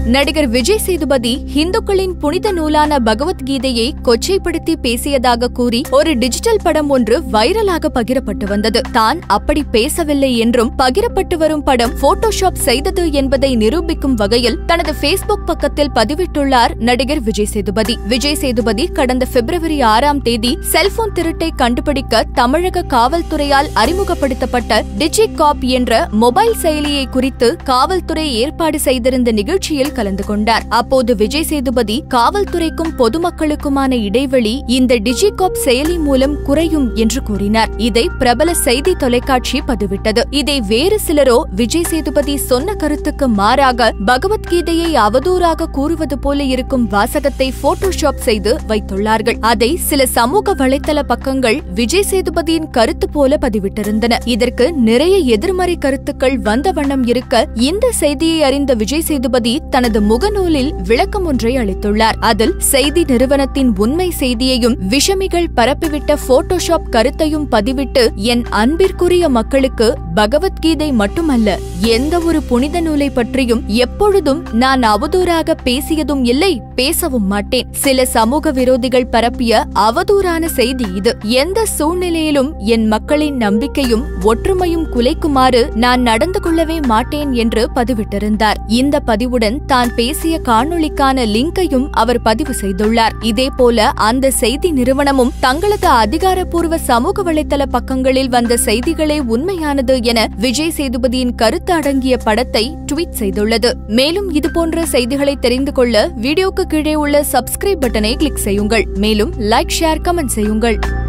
நடிகர் விஜய் சேதுபதி இந்துக்களின் புனித நூலான பகவத்கீதையை கொச்சைப்படுத்தி பேசியதாக கூறி ஒரு டிஜிட்டல் படம் ஒன்று வைரலாக பகிரப்பட்டு வந்தது தான் அப்படி பேசவில்லை என்றும் பகிரப்பட்டு வரும் படம் போட்டோஷாப் செய்தது என்பதை நிரூபிக்கும் வகையில் தனது ஃபேஸ்புக் பக்கத்தில் பதிவிட்டுள்ளார் நடிகர் விஜய் சேதுபதி விஜய் சேதுபதி கடந்த பிப்ரவரி ஆறாம் தேதி செல்போன் திருட்டை கண்டுபிடிக்க தமிழக காவல்துறையால் அறிமுகப்படுத்தப்பட்ட டிஜிகாப் என்ற மொபைல் செயலியை குறித்து காவல்துறை ஏற்பாடு செய்திருந்த நிகழ்ச்சியில் கலந்து கொண்டார் அப்போது விஜய் சேதுபதி காவல்துறைக்கும் பொதுமக்களுக்குமான இடைவெளி இந்த டிஜிகாப் செயலி மூலம் குறையும் என்று கூறினார் இதை பிரபல செய்தி தொலைக்காட்சி பதிவிட்டது இதை வேறு சிலரோ விஜய் சேதுபதி சொன்ன கருத்துக்கு மாறாக பகவத்கீதையை அவதூறாக கூறுவது போல இருக்கும் வாசகத்தை போட்டோஷாப் செய்து வைத்துள்ளார்கள் அதை சில சமூக வலைத்தள பக்கங்கள் விஜய் சேதுபதியின் கருத்து போல பதிவிட்டிருந்தன இதற்கு நிறைய எதிர்மறை கருத்துக்கள் வந்த வண்ணம் இருக்க இந்த செய்தியை அறிந்த விஜய் சேதுபதி தனது முகநூலில் விளக்கம் ஒன்றை அளித்துள்ளார் அதில் செய்தி நிறுவனத்தின் உண்மை செய்தியையும் விஷமிகள் பரப்பிவிட்ட போட்டோஷாப் கருத்தையும் பதிவிட்டு என் அன்பிற்குரிய மக்களுக்கு பகவத்கீதை மட்டுமல்ல எந்த ஒரு புனித நூலை பற்றியும் எப்பொழுதும் நான் அவதூறாக பேசியதும் இல்லை பேசவும் மாட்டேன் சில சமூக விரோதிகள் பரப்பிய அவதூறான செய்தி இது எந்த சூழ்நிலையிலும் என் மக்களின் நம்பிக்கையும் ஒற்றுமையும் குலைக்குமாறு நான் நடந்து கொள்ளவே மாட்டேன் என்று பதிவிட்டிருந்தார் இந்த பதிவுடன் தான் பேசிய காணொளிக்கான லிங்கையும் அவர் பதிவு செய்துள்ளார் இதேபோல அந்த செய்தி நிறுவனமும் தங்களது அதிகாரப்பூர்வ சமூக வலைதள பக்கங்களில் வந்த செய்திகளே உண்மையானது என விஜய் சேதுபதியின் கருத்து அடங்கிய படத்தை ட்வீட் செய்துள்ளது மேலும் இதுபோன்ற செய்திகளை தெரிந்து கொள்ள வீடியோக்கு கீழே உள்ள சப்ஸ்கிரைப் பட்டனை கிளிக் செய்யுங்கள் மேலும் லைக் ஷேர் கமெண்ட் செய்யுங்கள்